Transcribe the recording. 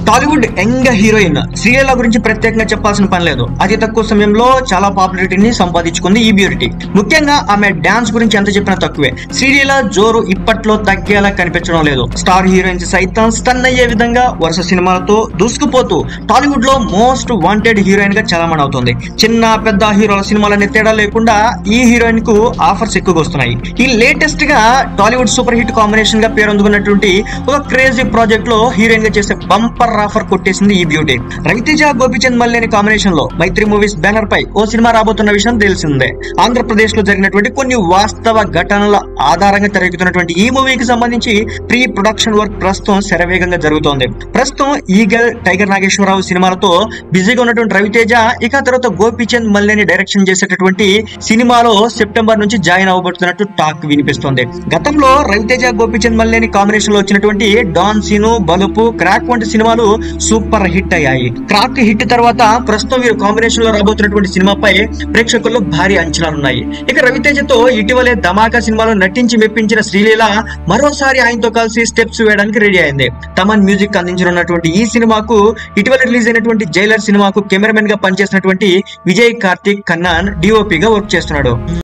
Tollywood young heroine Sreeleela గురించి ప్రత్యేకంగా చెప్పాల్సిన పని లేదు అతి తక్కువ సమయంలో చాలా పాపులారిటీని సంపాదించుకుంది ఈ బ్యూటీ ముఖ్యంగా ఆమె డాన్స్ గురించి ఎంత చెప్పినా తక్కువే శ్రీలీల జోరు ఇప్పట్లో తగ్గేలా కనిపించడం లేదు స్టార్ హీరోయిన్స్ సైతం స్టన్ అయ్యే విధంగా వరుస సినిమాలతో దూసుకుపోతూ టాలీవుడ్ లో మోస్ట్ వాంటెడ్ హీరోయిన్ గా చలామణి అవుతుంది చిన్న పెద్ద హీరోల సినిమాలనే తేడా లేకుండా ఈ హీరోయిన్ కు ఆఫర్స్ ఎక్కువగా వస్తున్నాయి ఈ లేటెస్ట్ గా టాలీవుడ్ సూపర్ హిట్ కాంబినేషన్ గా పేరు అందుకున్నటువంటి ఒక క్రేజీ ప్రాజెక్ట్ లో హీరోయిన్ గా చేసే బంపర్ ఆఫర్ కొట్టేసింది ఈ బ్యూటీ రవితేజ గోపిచంద్ మల్లేని కాంబినేషన్ లో మైత్రి మూవీస్ బ్యానర్ పై ఓ సినిమా రాబోతున్న విషయం తెలిసిందే ఆంధ్రప్రదేశ్ లో జరిగినటువంటి కొన్ని వాస్తవ ఘటనల ఆధారంగా తెరకెక్కుతున్నటువంటి ఈ మూవీకి సంబంధించి ప్రీ ప్రొడక్షన్ వర్క్ ప్రస్తుతం శరవేగంగా జరుగుతోంది ప్రస్తుతం ఈగల్ టైగర్ నాగేశ్వరరావు సినిమాలతో బిజీగా ఉన్నటువంటి రవితేజ ఇక తర్వాత గోపిచంద్ మల్లేని డైరెక్షన్ చేసేటటువంటి సినిమాలో సెప్టెంబర్ నుంచి జాయిన్ అవ్వబడుతున్నట్టు టాక్ వినిపిస్తోంది గతంలో రవితేజ గోపిచంద్ మల్లేని కాంబినేషన్ లో వచ్చినటువంటి డాన్ సీను బలుపు క్రాక్ వంటి సినిమాలు సూపర్ హిట్ అయ్యాయి క్రాక్ హిట్ తర్వాత ప్రస్తుతం వీరు కాంబినేషన్ లో రాబోతున్నటువంటి సినిమాపై ప్రేక్షకుల్లో భారీ అంచనాలు ఉన్నాయి ఇక రవితేజతో ఇటీవలే ధమాకా సినిమాలో నటించి మెప్పించిన శ్రీలీల మరోసారి ఆయనతో కలిసి స్టెప్స్ వేయడానికి రెడీ అయింది తమన్ మ్యూజిక్ అందించనున్నటువంటి ఈ సినిమాకు ఇటీవల రిలీజ్ అయినటువంటి జైలర్ సినిమాకు కెమెరామెన్ గా పనిచేసినటువంటి విజయ్ కార్తిక్ కన్నాన్ డిఓపి గా వర్క్ చేస్తున్నాడు